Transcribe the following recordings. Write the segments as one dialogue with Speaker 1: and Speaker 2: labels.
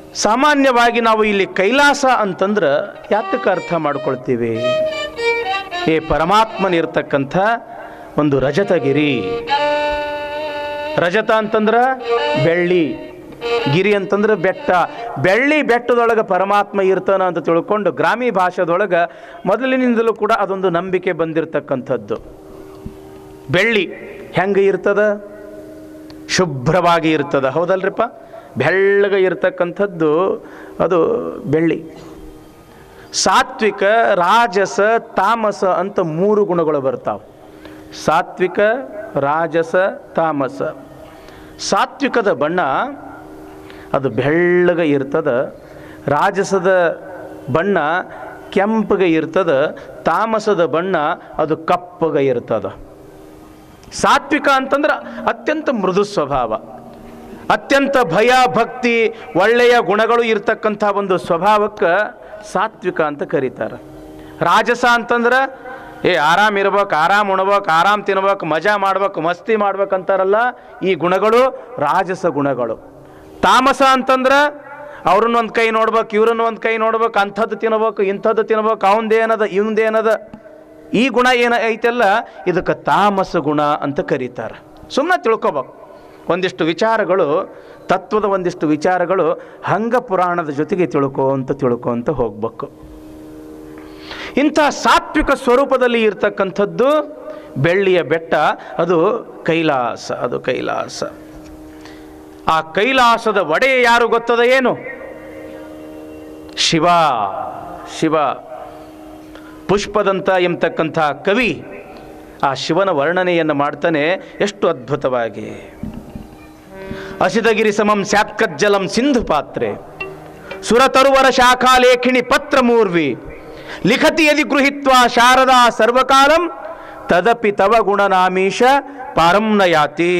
Speaker 1: ಸಾಮಾನ್ಯವಾಗಿ ನಾವು ಇಲ್ಲಿ ಕೈಲಾಸ ಅಂತಂದ್ರೆ ಯಾತಕ್ಕೆ ಅರ್ಥ ಮಾಡ್ಕೊಳ್ತೀವಿ ಏ ಪರಮಾತ್ಮನಿರ್ತಕ್ಕಂಥ ಒಂದು ರಜತಗಿರಿ ರಜತ ಅಂತಂದ್ರೆ ಬೆಳ್ಳಿ ಗಿರಿ ಅಂತಂದ್ರೆ ಬೆಟ್ಟ ಬೆಳ್ಳಿ ಬೆಟ್ಟದೊಳಗೆ ಪರಮಾತ್ಮ ಇರ್ತಾನ ಅಂತ ತಿಳ್ಕೊಂಡು ಗ್ರಾಮೀಣ ಭಾಷೆದೊಳಗೆ ಮೊದಲಿನಿಂದಲೂ ಕೂಡ ಅದೊಂದು ನಂಬಿಕೆ ಬಂದಿರತಕ್ಕಂಥದ್ದು ಬೆಳ್ಳಿ ಹೆಂಗೆ ಇರ್ತದ ಶುಭ್ರವಾಗಿ ಇರ್ತದ ಹೌದಲ್ರಿಪ್ಪ ಬೆಳ್ಳಗೆ ಇರ್ತಕ್ಕಂಥದ್ದು ಅದು ಬೆಳ್ಳಿ ಸಾತ್ವಿಕ ರಾಜಸ ತಾಮಸ ಅಂತ ಮೂರು ಗುಣಗಳು ಬರ್ತಾವೆ ಸಾತ್ವಿಕ ರಾಜಸ ತಾಮಸ ಸಾತ್ವಿಕದ ಬಣ್ಣ ಅದು ಬೆಳ್ಳಗೆ ಇರ್ತದ ರಾಜಸದ ಬಣ್ಣ ಕೆಂಪಗೆ ಇರ್ತದ ತಾಮಸದ ಬಣ್ಣ ಅದು ಕಪ್ಪಗೆ ಇರ್ತದ ಸಾತ್ವಿಕ ಅಂತಂದ್ರೆ ಅತ್ಯಂತ ಮೃದು ಸ್ವಭಾವ ಅತ್ಯಂತ ಭಯ ಭಕ್ತಿ ಒಳ್ಳೆಯ ಗುಣಗಳು ಇರ್ತಕ್ಕಂಥ ಒಂದು ಸ್ವಭಾವಕ್ಕೆ ಸಾತ್ವಿಕ ಅಂತ ಕರೀತಾರೆ ರಾಜಸ ಅಂತಂದ್ರೆ ಏ ಆರಾಮ್ ಇರ್ಬೇಕು ಆರಾಮ್ ಉಣ್ಬೇಕು ಆರಾಮ್ ತಿನ್ಬೇಕು ಮಜಾ ಮಾಡ್ಬೇಕು ಮಸ್ತಿ ಮಾಡ್ಬೇಕಂತಾರಲ್ಲ ಈ ಗುಣಗಳು ರಾಜಸ ಗುಣಗಳು ತಾಮಸ ಅಂತಂದ್ರೆ ಅವ್ರನ್ನ ಒಂದು ಕೈ ನೋಡ್ಬೇಕು ಇವ್ರನ್ನ ಒಂದು ಕೈ ನೋಡ್ಬೇಕು ಅಂಥದ್ದು ತಿನ್ಬೇಕು ಇಂಥದ್ದು ತಿನ್ಬೇಕು ಅವಂದೇನದ ಇವಂದೇನದ ಈ ಗುಣ ಏನ ಐತೆಲ್ಲ ಇದಕ್ಕೆ ತಾಮಸ ಗುಣ ಅಂತ ಕರೀತಾರೆ ಸುಮ್ಮನೆ ತಿಳ್ಕೊಬೇಕು ಒಂದಿಷ್ಟು ವಿಚಾರಗಳು ತತ್ವದ ಒಂದಿಷ್ಟು ವಿಚಾರಗಳು ಹಂಗ ಪುರಾಣದ ಜೊತೆಗೆ ತಿಳ್ಕೊ ಅಂತ ತಿಳ್ಕೊ ಅಂತ ಹೋಗ್ಬೇಕು ಇಂಥ ಸಾತ್ವಿಕ ಸ್ವರೂಪದಲ್ಲಿ ಇರ್ತಕ್ಕಂಥದ್ದು ಬೆಳ್ಳಿಯ ಬೆಟ್ಟ ಅದು ಕೈಲಾಸ ಅದು ಕೈಲಾಸ ಆ ಕೈಲಾಸದ ಒಡೆಯ ಯಾರು ಗೊತ್ತದ ಏನು ಶಿವ ಶಿವ ಪುಷ್ಪದಂತ ಎಂಬತಕ್ಕಂಥ ಕವಿ ಆ ಶಿವನ ವರ್ಣನೆಯನ್ನು ಮಾಡ್ತಾನೆ ಎಷ್ಟು ಅದ್ಭುತವಾಗಿ ಅಸಿತಗಿರಿ ಸಮಂ ಸ್ಯಾತ್ಕಜ್ಜಲಂ ಸಿಂಧು ಪಾತ್ರೆ ಸುರತರುವರ ಶಾಖಾಲೇಖಿಣಿ ಪತ್ರ ಮೂರ್ವಿ ಲಿಖತಿ ಯದಿ ಗೃಹಿತ್ವ ಶಾರದಾ ಸರ್ವಕಾಲಂ ತದಪಿ ತವ ಗುಣನಾಮೀಶ ಪಾರಂನಯಾತಿ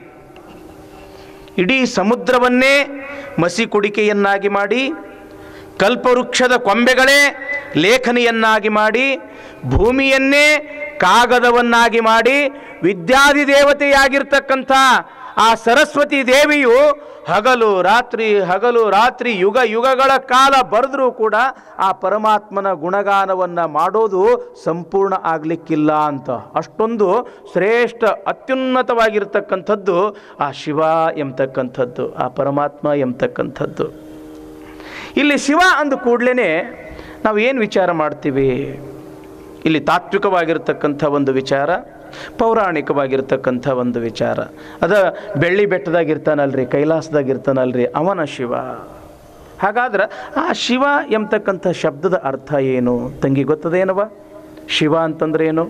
Speaker 1: ಇಡೀ ಸಮುದ್ರವನ್ನೇ ಮಸಿ ಕುಡಿಕೆಯನ್ನಾಗಿ ಮಾಡಿ ಕಲ್ಪವೃಕ್ಷದ ಕೊಂಬೆಗಳೇ ಲೇಖನಿಯನ್ನಾಗಿ ಮಾಡಿ ಭೂಮಿಯನ್ನೇ ಕಾಗದವನ್ನಾಗಿ ಮಾಡಿ ವಿದ್ಯಾದಿ ದೇವತೆಯಾಗಿರ್ತಕ್ಕಂಥ ಆ ಸರಸ್ವತಿ ದೇವಿಯು ಹಗಲು ರಾತ್ರಿ ಹಗಲು ರಾತ್ರಿ ಯುಗ ಯುಗಗಳ ಕಾಲ ಬರೆದ್ರೂ ಕೂಡ ಆ ಪರಮಾತ್ಮನ ಗುಣಗಾನವನ್ನು ಮಾಡೋದು ಸಂಪೂರ್ಣ ಆಗಲಿಕ್ಕಿಲ್ಲ ಅಂತ ಅಷ್ಟೊಂದು ಶ್ರೇಷ್ಠ ಅತ್ಯುನ್ನತವಾಗಿರ್ತಕ್ಕಂಥದ್ದು ಆ ಶಿವ ಎಂಬತಕ್ಕಂಥದ್ದು ಆ ಪರಮಾತ್ಮ ಎಂಬತಕ್ಕಂಥದ್ದು ಇಲ್ಲಿ ಶಿವ ಅಂದ ಕೂಡಲೇ ನಾವು ಏನು ವಿಚಾರ ಮಾಡ್ತೀವಿ ಇಲ್ಲಿ ತಾತ್ವಿಕವಾಗಿರ್ತಕ್ಕಂಥ ಒಂದು ವಿಚಾರ ಪೌರಾಣಿಕವಾಗಿರ್ತಕ್ಕಂಥ ಒಂದು ವಿಚಾರ ಅದ ಬೆಳ್ಳಿ ಬೆಟ್ಟದಾಗ ಇರ್ತಾನಲ್ರಿ ಕೈಲಾಸದಾಗ ಇರ್ತಾನಲ್ರಿ ಅವನ ಶಿವ ಹಾಗಾದ್ರೆ ಆ ಶಿವ ಎಂಬತಕ್ಕಂಥ ಶಬ್ದದ ಅರ್ಥ ಏನು ತಂಗಿ ಗೊತ್ತದೇನವ ಶಿವ ಅಂತಂದ್ರೆ ಏನು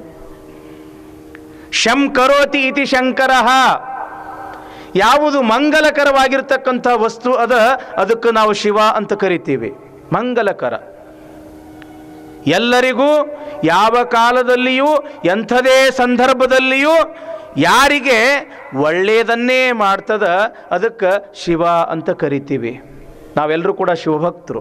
Speaker 1: ಶಂ ಕರೋತಿ ಇತಿ ಶಂಕರಃ ಯಾವುದು ಮಂಗಲಕರವಾಗಿರ್ತಕ್ಕಂಥ ವಸ್ತು ಅದ ಅದಕ್ಕೆ ನಾವು ಶಿವ ಅಂತ ಕರಿತೀವಿ ಮಂಗಲಕರ ಎಲ್ಲರಿಗೂ ಯಾವ ಕಾಲದಲ್ಲಿಯೂ ಎಂಥದೇ ಸಂದರ್ಭದಲ್ಲಿಯೂ ಯಾರಿಗೆ ಒಳ್ಳೆಯದನ್ನೇ ಮಾಡ್ತದ ಅದಕ್ಕೆ ಶಿವ ಅಂತ ಕರಿತೀವಿ ನಾವೆಲ್ಲರೂ ಕೂಡ ಶಿವಭಕ್ತರು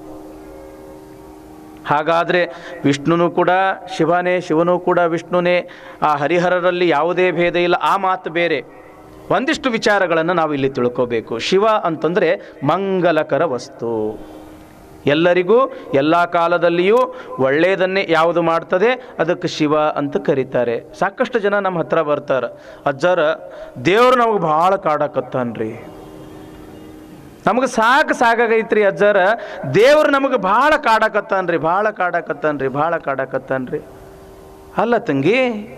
Speaker 1: ಹಾಗಾದರೆ ವಿಷ್ಣುನು ಕೂಡ ಶಿವನೇ ಶಿವನೂ ಕೂಡ ವಿಷ್ಣುನೇ ಆ ಹರಿಹರರಲ್ಲಿ ಯಾವುದೇ ಭೇದ ಇಲ್ಲ ಆ ಮಾತು ಬೇರೆ ಒಂದಿಷ್ಟು ವಿಚಾರಗಳನ್ನು ನಾವು ಇಲ್ಲಿ ತಿಳ್ಕೋಬೇಕು ಶಿವ ಅಂತಂದರೆ ಮಂಗಲಕರ ವಸ್ತು ಎಲ್ಲರಿಗೂ ಎಲ್ಲ ಕಾಲದಲ್ಲಿಯೂ ಒಳ್ಳೆಯದನ್ನೇ ಯಾವುದು ಮಾಡ್ತದೆ ಅದಕ್ಕೆ ಶಿವ ಅಂತ ಕರೀತಾರೆ ಸಾಕಷ್ಟು ಜನ ನಮ್ಮ ಹತ್ರ ಬರ್ತಾರೆ ಅಜ್ಜರ ದೇವ್ರು ನಮಗೆ ಭಾಳ ಕಾಡಕತ್ತಾನ್ರಿ ನಮಗೆ ಸಾಕು ಸಾಕಾಗೈತ್ರಿ ಅಜ್ಜರ ದೇವ್ರು ನಮಗೆ ಭಾಳ ಕಾಡಕತ್ತಾನ್ರಿ ಭಾಳ ಕಾಡಕತ್ತಾನ್ರಿ ಭಾಳ ಕಾಡಕತ್ತಾನ್ರಿ ಅಲ್ಲ ತಂಗಿ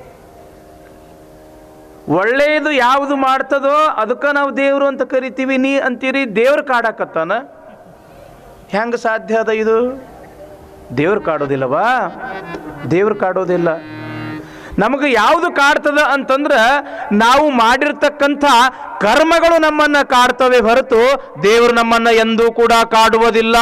Speaker 1: ಒಳ್ಳೆಯದು ಯಾವುದು ಮಾಡ್ತದೋ ಅದಕ್ಕೆ ನಾವು ದೇವರು ಅಂತ ಕರಿತೀವಿ ನೀ ಅಂತೀರಿ ದೇವ್ರು ಕಾಡಕತ್ತಾನ ಹೆಂಗೆ ಸಾಧ್ಯ ಅದ ಇದು ದೇವ್ರು ಕಾಡೋದಿಲ್ಲವಾ ದೇವ್ರು ಕಾಡೋದಿಲ್ಲ ನಮಗೆ ಯಾವುದು ಕಾಡ್ತದ ಅಂತಂದ್ರೆ ನಾವು ಮಾಡಿರ್ತಕ್ಕಂಥ ಕರ್ಮಗಳು ನಮ್ಮನ್ನ ಕಾಡ್ತವೆ ಹೊರತು ದೇವರು ನಮ್ಮನ್ನ ಎಂದೂ ಕೂಡ ಕಾಡುವುದಿಲ್ಲ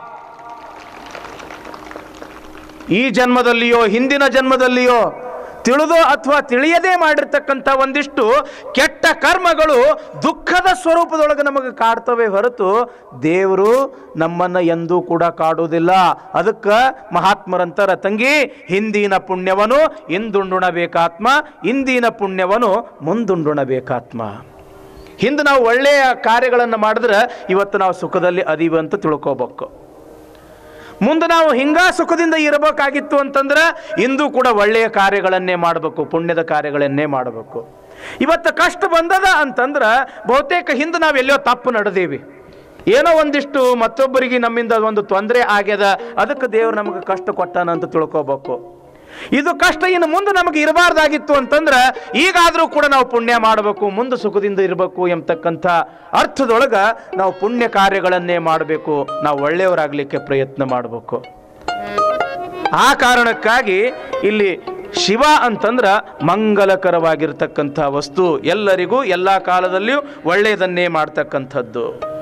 Speaker 1: ಈ ಜನ್ಮದಲ್ಲಿಯೋ ಹಿಂದಿನ ಜನ್ಮದಲ್ಲಿಯೋ ತಿಳಿದೋ ಅಥವಾ ತಿಳಿಯದೇ ಮಾಡಿರ್ತಕ್ಕಂಥ ಒಂದಿಷ್ಟು ಕೆಟ್ಟ ಕರ್ಮಗಳು ದುಃಖದ ಸ್ವರೂಪದೊಳಗೆ ನಮಗೆ ಕಾಡ್ತವೆ ಹೊರತು ದೇವರು ನಮ್ಮನ್ನು ಎಂದೂ ಕೂಡ ಕಾಡುವುದಿಲ್ಲ ಅದಕ್ಕೆ ಮಹಾತ್ಮರಂತರ ತಂಗಿ ಹಿಂದಿನ ಪುಣ್ಯವನ್ನು ಇಂದುಂಡುಣಬೇಕಾತ್ಮ ಇಂದಿನ ಪುಣ್ಯವನ್ನು ಮುಂದುಂಡುಣಬೇಕಾತ್ಮ ಹಿಂದೆ ನಾವು ಒಳ್ಳೆಯ ಕಾರ್ಯಗಳನ್ನು ಮಾಡಿದ್ರೆ ಇವತ್ತು ನಾವು ಸುಖದಲ್ಲಿ ಅದೀವಿ ಅಂತ ತಿಳ್ಕೋಬೇಕು ಮುಂದೆ ನಾವು ಹಿಂಗ ಸುಖದಿಂದ ಇರಬೇಕಾಗಿತ್ತು ಅಂತಂದ್ರೆ ಇಂದು ಕೂಡ ಒಳ್ಳೆಯ ಕಾರ್ಯಗಳನ್ನೇ ಮಾಡಬೇಕು ಪುಣ್ಯದ ಕಾರ್ಯಗಳನ್ನೇ ಮಾಡಬೇಕು ಇವತ್ತು ಕಷ್ಟ ಬಂದದ ಅಂತಂದ್ರೆ ಬಹುತೇಕ ಹಿಂದೆ ನಾವು ಎಲ್ಲೋ ತಪ್ಪು ನಡೆದೀವಿ ಏನೋ ಒಂದಿಷ್ಟು ಮತ್ತೊಬ್ಬರಿಗೆ ನಮ್ಮಿಂದ ಒಂದು ತೊಂದರೆ ಆಗ್ಯದ ಅದಕ್ಕೆ ದೇವ್ರು ನಮಗೆ ಕಷ್ಟ ಕೊಟ್ಟಾನ ಅಂತ ತಿಳ್ಕೋಬೇಕು ಇದು ಕಷ್ಟ ಇನ್ನು ಮುಂದೆ ನಮಗೆ ಇರಬಾರ್ದಾಗಿತ್ತು ಅಂತಂದ್ರೆ ಈಗಾದರೂ ಕೂಡ ನಾವು ಪುಣ್ಯ ಮಾಡಬೇಕು ಮುಂದೆ ಸುಖದಿಂದ ಇರಬೇಕು ಎಂಬತಕ್ಕಂಥ ಅರ್ಥದೊಳಗ ನಾವು ಪುಣ್ಯ ಕಾರ್ಯಗಳನ್ನೇ ಮಾಡಬೇಕು ನಾವು ಒಳ್ಳೆಯವರಾಗಲಿಕ್ಕೆ ಪ್ರಯತ್ನ ಮಾಡಬೇಕು ಆ ಕಾರಣಕ್ಕಾಗಿ ಇಲ್ಲಿ ಶಿವ ಅಂತಂದ್ರ ಮಂಗಲಕರವಾಗಿರ್ತಕ್ಕಂಥ ವಸ್ತು ಎಲ್ಲರಿಗೂ ಎಲ್ಲ ಕಾಲದಲ್ಲಿಯೂ ಒಳ್ಳೆಯದನ್ನೇ ಮಾಡ್ತಕ್ಕಂಥದ್ದು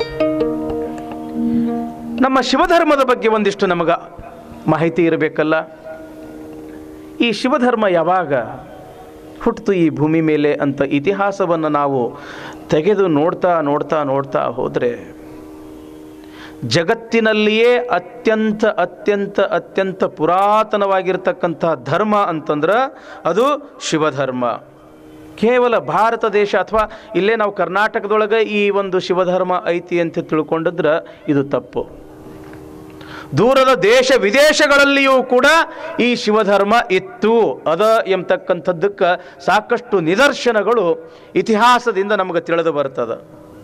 Speaker 1: ನಮ್ಮ ಶಿವಧರ್ಮದ ಬಗ್ಗೆ ಒಂದಿಷ್ಟು ನಮಗ ಮಾಹಿತಿ ಇರಬೇಕಲ್ಲ ಈ ಶಿವಧರ್ಮ ಯಾವಾಗ ಹುಟ್ಟಿತು ಈ ಭೂಮಿ ಮೇಲೆ ಅಂತ ಇತಿಹಾಸವನ್ನು ನಾವು ತೆಗೆದು ನೋಡ್ತಾ ನೋಡ್ತಾ ನೋಡ್ತಾ ಹೋದರೆ ಜಗತ್ತಿನಲ್ಲಿಯೇ ಅತ್ಯಂತ ಅತ್ಯಂತ ಅತ್ಯಂತ ಪುರಾತನವಾಗಿರ್ತಕ್ಕಂಥ ಧರ್ಮ ಅಂತಂದ್ರೆ ಅದು ಶಿವಧರ್ಮ ಕೇವಲ ಭಾರತ ದೇಶ ಅಥವಾ ಇಲ್ಲೇ ನಾವು ಕರ್ನಾಟಕದೊಳಗೆ ಈ ಒಂದು ಶಿವಧರ್ಮ ಐತಿ ಅಂತ ತಿಳ್ಕೊಂಡಿದ್ರೆ ಇದು ತಪ್ಪು ದೂರದ ದೇಶ ವಿದೇಶಗಳಲ್ಲಿಯೂ ಕೂಡ ಈ ಶಿವಧರ್ಮ ಇತ್ತು ಅದ ಎಂಬತಕ್ಕಂಥದ್ದಕ್ಕೆ ಸಾಕಷ್ಟು ನಿದರ್ಶನಗಳು ಇತಿಹಾಸದಿಂದ ನಮಗೆ ತಿಳಿದು ಬರ್ತದೆ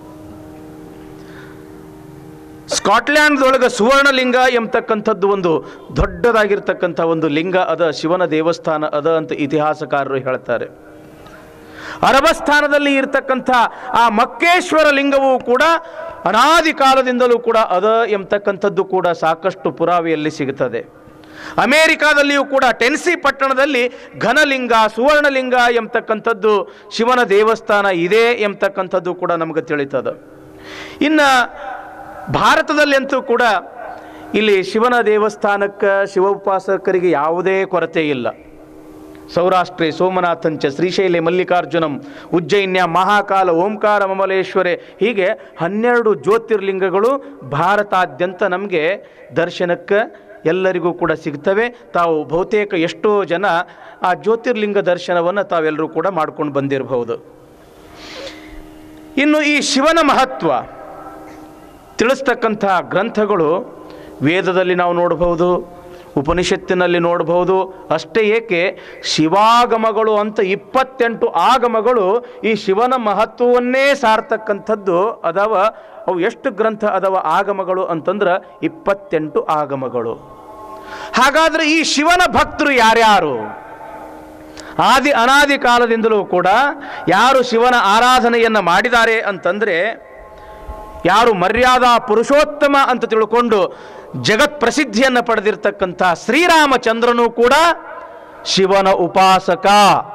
Speaker 1: ಸ್ಕಾಟ್ಲ್ಯಾಂಡ್ದೊಳಗೆ ಸುವರ್ಣಲಿಂಗ ಎಂಬತಕ್ಕಂಥದ್ದು ಒಂದು ದೊಡ್ಡದಾಗಿರ್ತಕ್ಕಂಥ ಒಂದು ಲಿಂಗ ಅದ ಶಿವನ ದೇವಸ್ಥಾನ ಅದ ಅಂತ ಇತಿಹಾಸಕಾರರು ಹೇಳ್ತಾರೆ ಅರಬಸ್ಥಾನದಲ್ಲಿ ಇರ್ತಕ್ಕಂಥ ಆ ಮಕ್ಕೇಶ್ವರ ಲಿಂಗವು ಕೂಡ ಅನಾದಿ ಕಾಲದಿಂದಲೂ ಕೂಡ ಅದ ಎಂಬತಕ್ಕಂಥದ್ದು ಕೂಡ ಸಾಕಷ್ಟು ಪುರಾವೆಯಲ್ಲಿ ಸಿಗುತ್ತದೆ ಅಮೇರಿಕಾದಲ್ಲಿಯೂ ಕೂಡ ಟೆನ್ಸಿ ಪಟ್ಟಣದಲ್ಲಿ ಘನಲಿಂಗ ಸುವರ್ಣಲಿಂಗ ಎಂಬತಕ್ಕಂಥದ್ದು ಶಿವನ ದೇವಸ್ಥಾನ ಇದೆ ಎಂಬತಕ್ಕಂಥದ್ದು ಕೂಡ ನಮಗೆ ತಿಳಿತದೆ ಇನ್ನು ಭಾರತದಲ್ಲಿ ಅಂತೂ ಕೂಡ ಇಲ್ಲಿ ಶಿವನ ದೇವಸ್ಥಾನಕ್ಕೆ ಶಿವ ಉಪಾಸಕರಿಗೆ ಯಾವುದೇ ಕೊರತೆ ಇಲ್ಲ ಸೌರಾಷ್ಟ್ರೆ ಸೋಮನಾಥಂಚ ಶ್ರೀಶೈಲೆ ಮಲ್ಲಿಕಾರ್ಜುನಂ ಉಜ್ಜೈನ್ಯ ಮಹಾಕಾಲ ಓಂಕಾರ ಮಮಲೇಶ್ವರೆ ಹೀಗೆ ಹನ್ನೆರಡು ಜ್ಯೋತಿರ್ಲಿಂಗಗಳು ಭಾರತಾದ್ಯಂತ ನಮಗೆ ದರ್ಶನಕ್ಕೆ ಎಲ್ಲರಿಗೂ ಕೂಡ ಸಿಗ್ತವೆ ತಾವು ಬಹುತೇಕ ಎಷ್ಟೋ ಜನ ಆ ಜ್ಯೋತಿರ್ಲಿಂಗ ದರ್ಶನವನ್ನು ತಾವೆಲ್ಲರೂ ಕೂಡ ಮಾಡ್ಕೊಂಡು ಬಂದಿರಬಹುದು ಇನ್ನು ಈ ಶಿವನ ಮಹತ್ವ ತಿಳಿಸ್ತಕ್ಕಂಥ ಗ್ರಂಥಗಳು ವೇದದಲ್ಲಿ ನಾವು ನೋಡಬಹುದು ಉಪನಿಷತ್ತಿನಲ್ಲಿ ನೋಡಬಹುದು ಅಷ್ಟೇ ಏಕೆ ಶಿವಾಗಮಗಳು ಅಂತ ಇಪ್ಪತ್ತೆಂಟು ಆಗಮಗಳು ಈ ಶಿವನ ಮಹತ್ವವನ್ನೇ ಸಾರ್ತಕ್ಕಂಥದ್ದು ಅದಾವ ಅವು ಎಷ್ಟು ಗ್ರಂಥ ಅದಾವ ಆಗಮಗಳು ಅಂತಂದ್ರೆ ಇಪ್ಪತ್ತೆಂಟು ಆಗಮಗಳು ಹಾಗಾದ್ರೆ ಈ ಶಿವನ ಭಕ್ತರು ಯಾರ್ಯಾರು ಆದಿ ಅನಾದಿ ಕಾಲದಿಂದಲೂ ಕೂಡ ಯಾರು ಶಿವನ ಆರಾಧನೆಯನ್ನು ಮಾಡಿದ್ದಾರೆ ಅಂತಂದರೆ ಯಾರು ಮರ್ಯಾದಾ ಪುರುಷೋತ್ತಮ ಅಂತ ತಿಳ್ಕೊಂಡು ಜಗತ್ ಪ್ರಸಿದ್ಧಿಯನ್ನು ಪಡೆದಿರ್ತಕ್ಕಂಥ ಶ್ರೀರಾಮಚಂದ್ರನು ಕೂಡ ಶಿವನ ಉಪಾಸಕ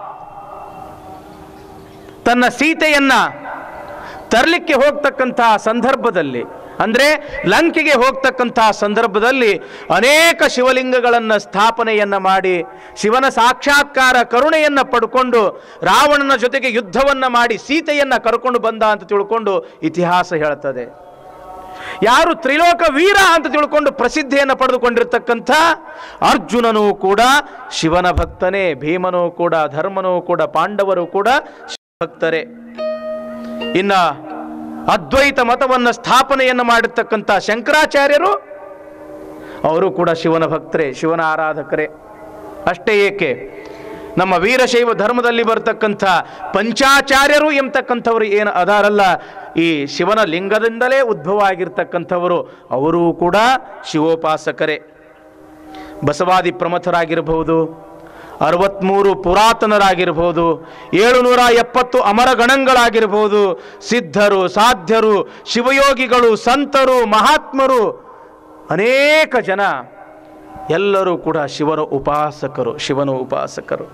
Speaker 1: ತನ್ನ ಸೀತೆಯನ್ನ ತರಲಿಕ್ಕೆ ಹೋಗ್ತಕ್ಕಂತಹ ಸಂದರ್ಭದಲ್ಲಿ ಅಂದರೆ ಲಂಕೆಗೆ ಹೋಗ್ತಕ್ಕಂತಹ ಸಂದರ್ಭದಲ್ಲಿ ಅನೇಕ ಶಿವಲಿಂಗಗಳನ್ನು ಸ್ಥಾಪನೆಯನ್ನು ಮಾಡಿ ಶಿವನ ಸಾಕ್ಷಾತ್ಕಾರ ಕರುಣೆಯನ್ನು ಪಡ್ಕೊಂಡು ರಾವಣನ ಜೊತೆಗೆ ಯುದ್ಧವನ್ನು ಮಾಡಿ ಸೀತೆಯನ್ನು ಕರ್ಕೊಂಡು ಬಂದ ಅಂತ ತಿಳ್ಕೊಂಡು ಇತಿಹಾಸ ಹೇಳ್ತದೆ ಯಾರು ತ್ರಿಲೋಕ ವೀರ ಅಂತ ತಿಳ್ಕೊಂಡು ಪ್ರಸಿದ್ಧಿಯನ್ನು ಪಡೆದುಕೊಂಡಿರ್ತಕ್ಕಂಥ ಅರ್ಜುನನು ಕೂಡ ಶಿವನ ಭಕ್ತನೇ ಭೀಮನು ಕೂಡ ಧರ್ಮನೂ ಕೂಡ ಪಾಂಡವರು ಕೂಡ ಭಕ್ತರೇ ಇನ್ನ ಅದ್ವೈತ ಮತವನ್ನು ಸ್ಥಾಪನೆಯನ್ನು ಮಾಡಿರ್ತಕ್ಕಂಥ ಶಂಕರಾಚಾರ್ಯರು ಅವರು ಕೂಡ ಶಿವನ ಭಕ್ತರೇ ಶಿವನ ಆರಾಧಕರೇ ಅಷ್ಟೇ ಏಕೆ ನಮ್ಮ ವೀರಶೈವ ಧರ್ಮದಲ್ಲಿ ಬರ್ತಕ್ಕಂಥ ಪಂಚಾಚಾರ್ಯರು ಎಂಬತಕ್ಕಂಥವರು ಏನು ಅದಾರಲ್ಲ ಈ ಶಿವನ ಲಿಂಗದಿಂದಲೇ ಉದ್ಭವ ಆಗಿರ್ತಕ್ಕಂಥವರು ಅವರೂ ಕೂಡ ಶಿವೋಪಾಸಕರೇ ಬಸವಾದಿ ಪ್ರಮಥರಾಗಿರಬಹುದು ಅರವತ್ತ್ಮೂರು ಪುರಾತನರಾಗಿರ್ಬೋದು ಏಳುನೂರ ಎಪ್ಪತ್ತು ಅಮರಗಣಗಳಾಗಿರ್ಬೋದು ಸಿದ್ಧರು ಸಾಧ್ಯರು ಶಿವಯೋಗಿಗಳು ಸಂತರು ಮಹಾತ್ಮರು ಅನೇಕ ಜನ ಎಲ್ಲರೂ ಕೂಡ ಶಿವನ ಉಪಾಸಕರು ಶಿವನ ಉಪಾಸಕರು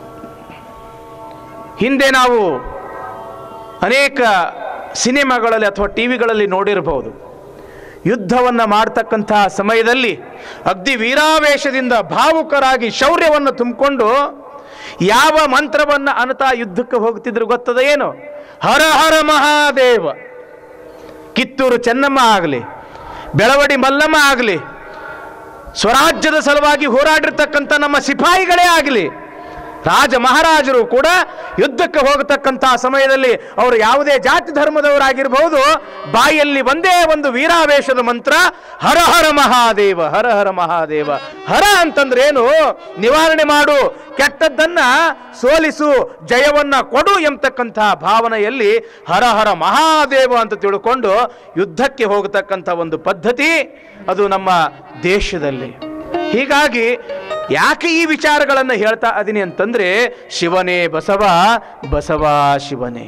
Speaker 1: ಹಿಂದೆ ನಾವು ಅನೇಕ ಸಿನಿಮಾಗಳಲ್ಲಿ ಅಥವಾ ಟಿ ವಿಗಳಲ್ಲಿ ನೋಡಿರಬಹುದು ಯುದ್ಧವನ್ನು ಮಾಡ್ತಕ್ಕಂತಹ ಸಮಯದಲ್ಲಿ ಅಗ್ದಿ ವೀರಾವೇಶದಿಂದ ಭಾವುಕರಾಗಿ ಶೌರ್ಯವನ್ನು ತುಂಬಿಕೊಂಡು ಯಾವ ಮಂತ್ರವನ್ನು ಅನತಾ ಯುದ್ಧಕ್ಕೆ ಹೋಗ್ತಿದ್ರು ಗೊತ್ತದ ಏನು ಹರ ಹರ ಮಹಾದೇವ ಕಿತ್ತೂರು ಚೆನ್ನಮ್ಮ ಆಗಲಿ ಬೆಳವಡಿ ಮಲ್ಲಮ್ಮ ಆಗಲಿ ಸ್ವರಾಜ್ಯದ ಸಲುವಾಗಿ ಹೋರಾಡಿರ್ತಕ್ಕಂಥ ನಮ್ಮ ಸಿಪಾಯಿಗಳೇ ಆಗಲಿ ರಾಜ ಮಹಾರಾಜರು ಕೂಡ ಯುದ್ಧಕ್ಕೆ ಹೋಗತಕ್ಕಂತಹ ಸಮಯದಲ್ಲಿ ಅವರು ಯಾವುದೇ ಜಾತಿ ಧರ್ಮದವರಾಗಿರಬಹುದು ಬಾಯಲ್ಲಿ ಒಂದೇ ಒಂದು ವೀರಾವೇಶದ ಮಂತ್ರ ಹರ ಹರ ಮಹಾದೇವ ಹರ ಹರ ಮಹಾದೇವ ಹರ ಅಂತಂದ್ರೆ ಏನು ನಿವಾರಣೆ ಮಾಡು ಕೆಟ್ಟದ್ದನ್ನ ಸೋಲಿಸು ಜಯವನ್ನ ಕೊಡು ಎಂಬತಕ್ಕಂತಹ ಭಾವನೆಯಲ್ಲಿ ಹರ ಹರ ಮಹಾದೇವ ಅಂತ ತಿಳ್ಕೊಂಡು ಯುದ್ಧಕ್ಕೆ ಹೋಗತಕ್ಕಂಥ ಒಂದು ಪದ್ಧತಿ ಅದು ನಮ್ಮ ದೇಶದಲ್ಲಿ ಹೀಗಾಗಿ ಯಾಕೆ ಈ ವಿಚಾರಗಳನ್ನು ಹೇಳ್ತಾ ಅದೀನಿ ಅಂತಂದ್ರೆ ಶಿವನೇ ಬಸವ ಬಸವ ಶಿವನೇ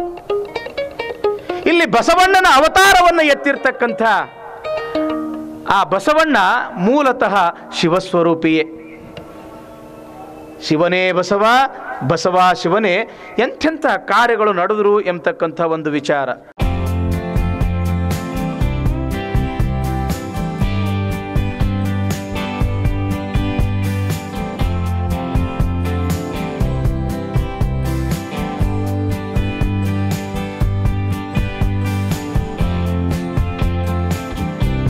Speaker 1: ಇಲ್ಲಿ ಬಸವಣ್ಣನ ಅವತಾರವನ್ನು ಎತ್ತಿರ್ತಕ್ಕಂಥ ಆ ಬಸವಣ್ಣ ಮೂಲತಃ ಶಿವಸ್ವರೂಪಿಯೇ ಶಿವನೇ ಬಸವ ಬಸವ ಶಿವನೇ ಎಂಥೆಂಥ ಕಾರ್ಯಗಳು ನಡೆದರು ಎಂಬತಕ್ಕಂಥ ಒಂದು ವಿಚಾರ